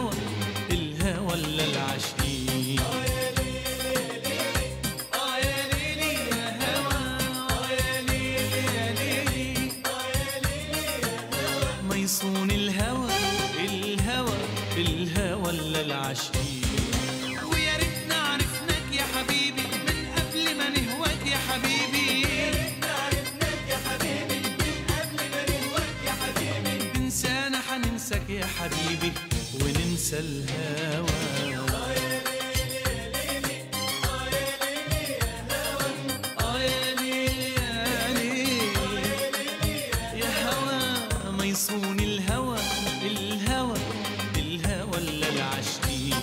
الهوى الهوى ولا العاشقين آه يا ليلي يا هوى آه يا ليلي يا ليلي ما يصون الهوى الهوى الهوى ولا العاشقين ويا ريتنا عرفناك يا حبيبي من قبل ما نهواك يا حبيبي ننسانا حننساك يا حبيبي وننسى الهوى آه يا ليل يا ليل يا هوى ما يصون الهوى الهوى الهوى ولا العاشقين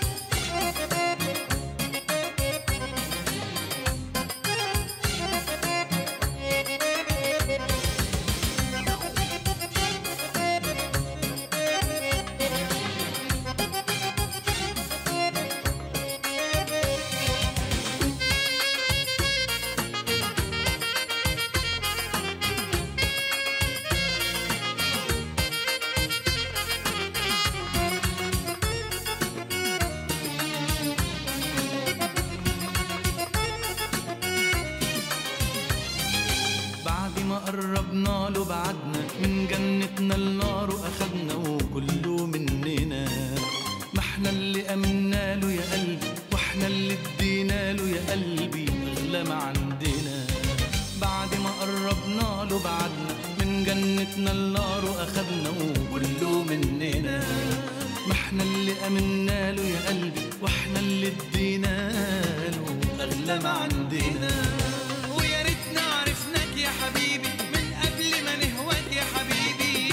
بعد ما قربنا له بعدنا من جنتنا النار واخدنا وكله مننا ما احنا اللي امنا له يا قلبي واحنا اللي ادينا له يا قلبي اغلى ما عندنا بعد ما قربنا له بعدنا من جنتنا النار واخدنا وكله مننا ما احنا اللي امنا له يا قلبي واحنا اللي ادينا له اغلى ما عندنا ويا ريتنا عرفناك يا حبيبي من قبل ما نهواك يا حبيبي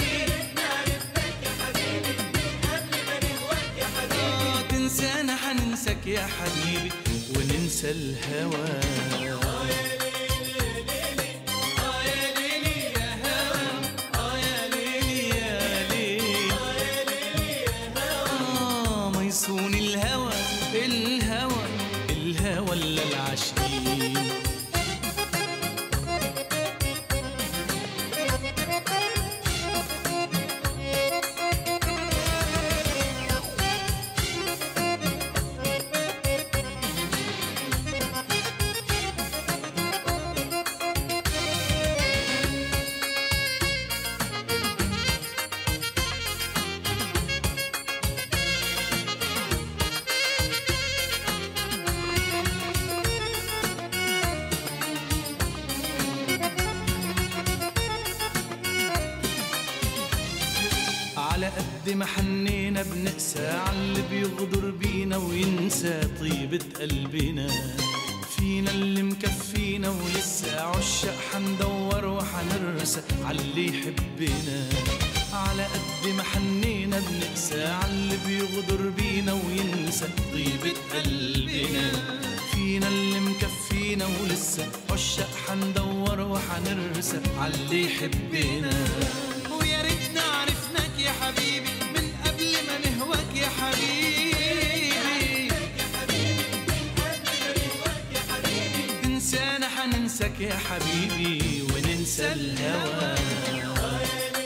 آه تنسانا حننساك يا حبيبي وننسى الهوى آه يا ليلي يا هوى آه يا ليلي يا ليل آه ما يصون الهوى الهوى الهوى ولا العاشقين على قد ما حنينا بنقسى على اللي بيغدر بينا وينسى طيبة قلبنا فينا اللي مكفينا ولسه عشاق حندور وحنرسى على اللي يحبنا على قد ما حنينا بنقسى على اللي بيغدر بينا وينسى طيبة قلبنا فينا اللي مكفينا ولسه عشاق حندور وحنرسى على اللي يحبنا ويا ريتنا عرفناك يا حبيبي من قبل ما نهواك يا حبيبي تنسانا حننساك يا حبيبي وننسى الهوى آه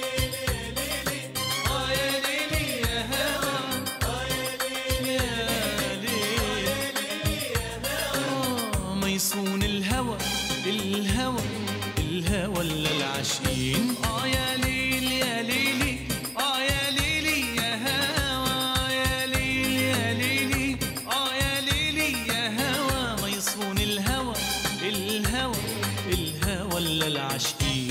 يا ليلي يا هوى يا ليل آه ما يصون الهوى الهوى الهوى ولا العاشقين اه يا ليل يا ليلي اه يا ليلي يا هوى يا ليل يا ليلي اه يا ليلي يا هوى ما يصون الهوى الهوى الهوى ولا العاشقين